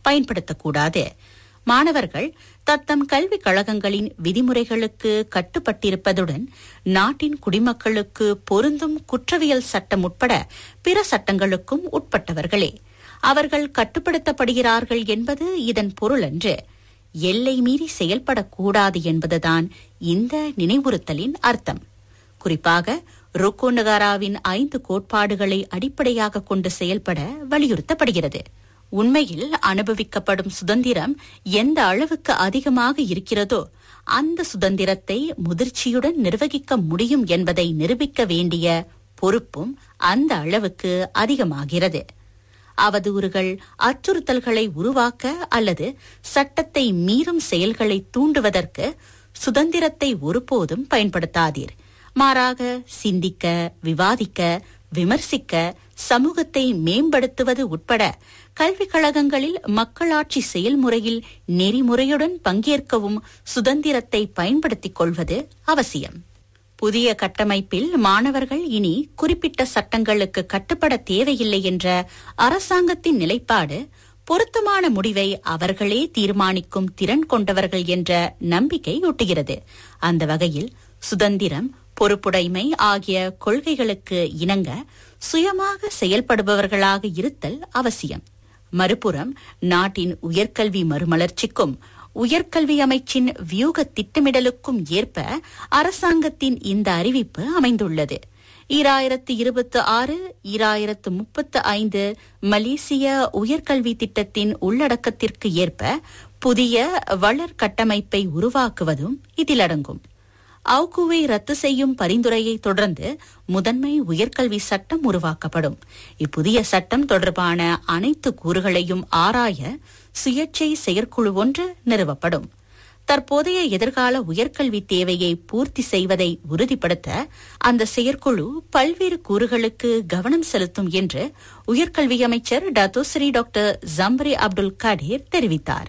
பயன்படுத்தக்கூடாது மாணவர்கள் தத்தம் கல்விக் கழகங்களின் விதிமுறைகளுக்கு கட்டுப்பட்டிருப்பதுடன் நாட்டின் குடிமக்களுக்கு பொருந்தும் குற்றவியல் சட்டம் உட்பட பிற சட்டங்களுக்கும் உட்பட்டவர்களே அவர்கள் கட்டுப்படுத்தப்படுகிறார்கள் என்பது இதன் பொருளன்று எல்லை மீறி செயல்படக்கூடாது என்பதுதான் இந்த நினைவுறுத்தலின் அர்த்தம் குறிப்பாக ருக்கோ நகாராவின் ஐந்து கோட்பாடுகளை அடிப்படையாக கொண்டு செயல்பட வலியுறுத்தப்படுகிறது உண்மையில் அனுபவிக்கப்படும் சுதந்திரம் எந்த அளவுக்கு அதிகமாக இருக்கிறதோ அந்த சுதந்திரத்தை முதிர்ச்சியுடன் நிர்வகிக்க முடியும் என்பதை நிரூபிக்க வேண்டிய பொறுப்பும் அந்த அளவுக்கு அதிகமாகிறது அவதூறுகள் அச்சுறுத்தல்களை உருவாக்க அல்லது சட்டத்தை மீறும் செயல்களை தூண்டுவதற்கு சுதந்திரத்தை ஒருபோதும் பயன்படுத்தாதீர் மாறாக சிந்திக்க விவாதிக்க விமர்சிக்க சமூகத்தை மேம்படுத்துவது உட்பட கல்விக் கழகங்களில் மக்களாட்சி செயல்முறையில் நெறிமுறையுடன் பங்கேற்கவும் சுதந்திரத்தை பயன்படுத்திக் கொள்வது அவசியம் புதிய கட்டமைப்பில் மாணவர்கள் இனி குறிப்பிட்ட சட்டங்களுக்கு கட்டுப்பட தேவையில்லை என்ற அரசாங்கத்தின் நிலைப்பாடு பொருத்தமான முடிவை அவர்களே தீர்மானிக்கும் திறன் கொண்டவர்கள் என்ற நம்பிக்கை ஊட்டுகிறது அந்த வகையில் சுதந்திரம் பொறுப்புடைமை ஆகிய கொள்கைகளுக்கு இணங்க சுயமாக செயல்படுபவர்களாக இருத்தல் அவசியம் மறுபுறம் நாட்டின் உயர்கல்வி மறுமலர்ச்சிக்கும் உயர்கல்வி அமைச்சின் வியூக திட்டமிடலுக்கும் ஏற்ப அரசாங்கத்தின் இந்த அறிவிப்பு அமைந்துள்ளது ஈராயிரத்து இருபத்தி ஆறு ஈராயிரத்து முப்பத்து ஐந்து மலேசிய உயர்கல்வி திட்டத்தின் உள்ளடக்கத்திற்கு ஏற்ப புதிய வளர் கட்டமைப்பை உருவாக்குவதும் இதில் அடங்கும் அவுகுவை ரத்து செய்யும் பரிந்துரையை தொடர்ந்து முதன்மை உயர்கல்வி சட்டம் உருவாக்கப்படும் இப்புதிய சட்டம் தொடர்பான அனைத்து கூறுகளையும் ஆராய சுயேட்சை செயற்குழு ஒன்று நிறுவப்படும் தற்போதைய எதிர்கால உயர்கல்வி தேவையை பூர்த்தி செய்வதை உறுதிப்படுத்த அந்த செயற்குழு பல்வேறு கூறுகளுக்கு கவனம் செலுத்தும் என்று உயர்கல்வி அமைச்சர் Datuk Seri doctor Zambry Abdul Kadir தெரிவித்தார்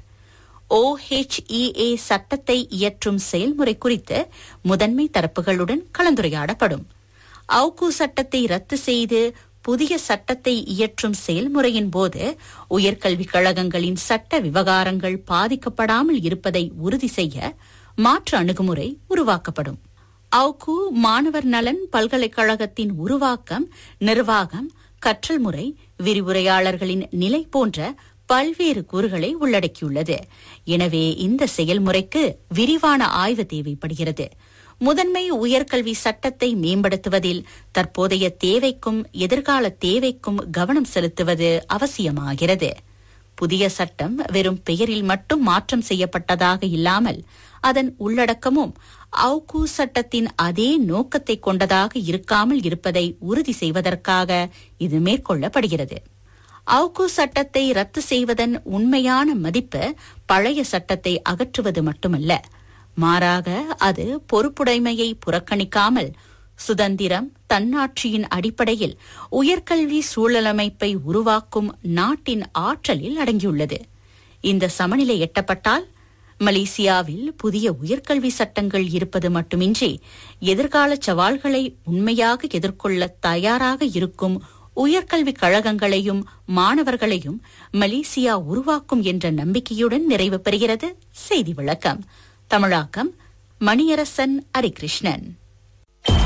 ஓஹெச்இஏ சட்டத்தை இயற்றும் செயல்முறை குறித்து முதன்மை தரப்புகளுடன் கலந்துரையாடப்படும் அவுகு சட்டத்தை ரத்து செய்து புதிய சட்டத்தை இயற்றும் செயல்முறையின் போது உயர்கல்விக் கழகங்களின் சட்ட விவகாரங்கள் பாதிக்கப்படாமல் இருப்பதை உறுதி செய்ய மாற்று அணுகுமுறை உருவாக்கப்படும் அவுகு மாணவர் நலன் பல்கலைக்கழகத்தின் உருவாக்கம் நிர்வாகம் கற்றல் முறை விரிவுரையாளர்களின் நிலை போன்ற பல்வேறு கூறுகளை உள்ளடக்கியுள்ளது எனவே இந்த செயல்முறைக்கு விரிவான ஆய்வு தேவைப்படுகிறது முதன்மை உயர்கல்வி சட்டத்தை மேம்படுத்துவதில் தற்போதைய தேவைக்கும் எதிர்கால தேவைக்கும் கவனம் செலுத்துவது அவசியமாகிறது புதிய சட்டம் வெறும் பெயரில் மட்டும் மாற்றம் செய்யப்பட்டதாக இல்லாமல் அதன் உள்ளடக்கமும் அவுகு சட்டத்தின் அதே நோக்கத்தை கொண்டதாக இருக்காமல் இருப்பதை உறுதி செய்வதற்காக இது மேற்கொள்ளப்படுகிறது அவுகு சட்டத்தை ரத்து செய்வதன் உண்மையான மதிப்பு பழைய சட்டத்தை அகற்றுவது மட்டுமல்ல மாறாக அது பொறுப்புடைமையை புறக்கணிக்காமல் சுதந்திரம் தன்னாட்சியின் அடிப்படையில் உயர்கல்வி சூழலமைப்பை உருவாக்கும் நாட்டின் ஆற்றலில் அடங்கியுள்ளது இந்த சமநிலை எட்டப்பட்டால் மலேசியாவில் புதிய உயர்கல்வி சட்டங்கள் இருப்பது மட்டுமின்றி எதிர்கால சவால்களை உண்மையாக எதிர்கொள்ள தயாராக இருக்கும் உயர்கல்விக் கழகங்களையும் மாணவர்களையும் மலேசியா உருவாக்கும் என்ற நம்பிக்கையுடன் நிறைவு பெறுகிறது செய்தி விளக்கம் தமிழாக்கம் மணியரசன் ஹரிகிருஷ்ணன்